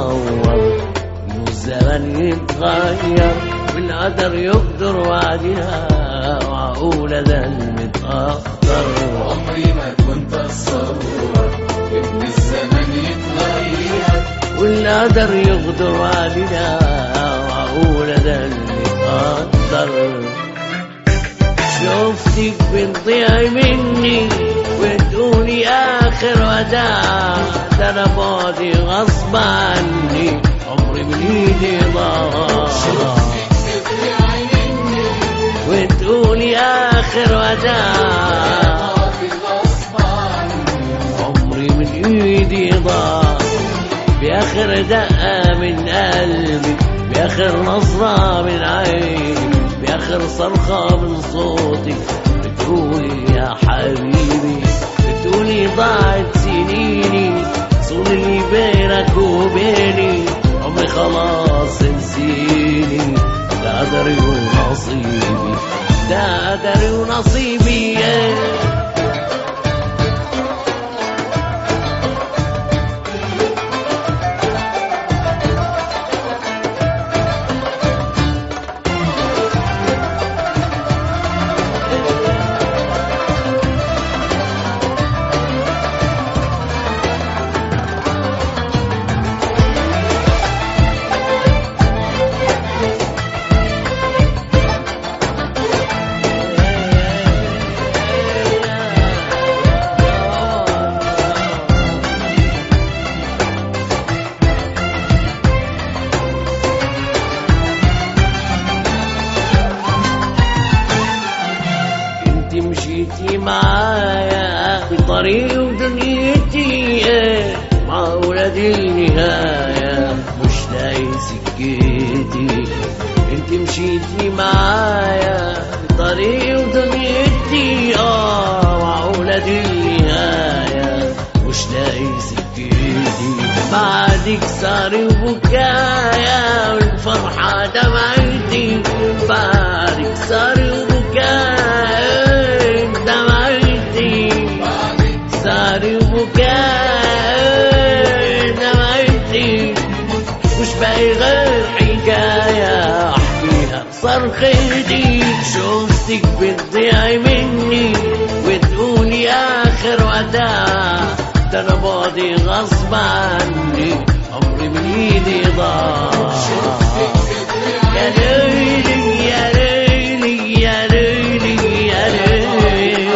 تصور انه الزمن يتغير والقدر يقدر وعدها معقولة ده المتأخر عمري ما كنت اتصور ان الزمن يتغير والقدر يقدر وعدنا معقولة ده المتقدر شفتك بتضيع مني وتقولي آخر وداع ده أنا بعدي غصب عني عمري من إيدي ضاع وتقولي آخر وداع عمري من ايدي ضاع باخر دقة من قلبي باخر نظرة من عيني باخر صرخة من صوتي بتقولي يا حبيبي بتقولي ضاعت سنيني صون اللي بينك وبيني عمري خلاص نسيني ده قدري ونصيبي ده قدري ونصيبي yeah. انت مشيتي معايا في طريق ودنيتي مع ولادي النهاية مش لاقي سكتي انت مشيتي معايا في طريق ودنيتي اه مع ولادي النهاية مش لاقي سكتي بعدك ساري وبكايا والفرحة دمعتي بعدك ساري وبكايا دمعتي ساري وبكايا دمعتي مش باقي غير حكاية أحكيها بصرختي شوفتك بتضيعي مني وتقولي آخر وداع ده أنا بعدي غصب عني عمري من إيدي ضاع يا ليلي يا ليلي يا ليلي يا ليلي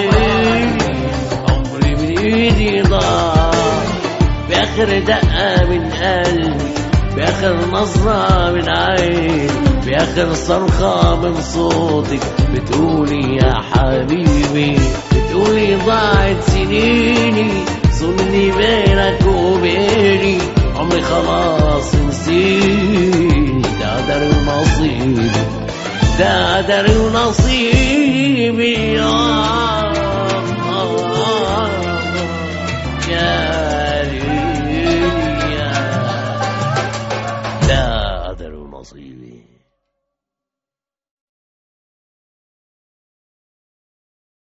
عمري من ايدي ضاع باخر دقة من قلبي باخر نظرة من عيني باخر صرخة من صوتك بتقولي يا حبيبي بتقولي ضاعت سنيني صني بينك وبيني عمري خلاص نسيني ده قدري ونصيبي ده قدري ونصيبي آه آه يا ليل يا ده قدري ونصيبي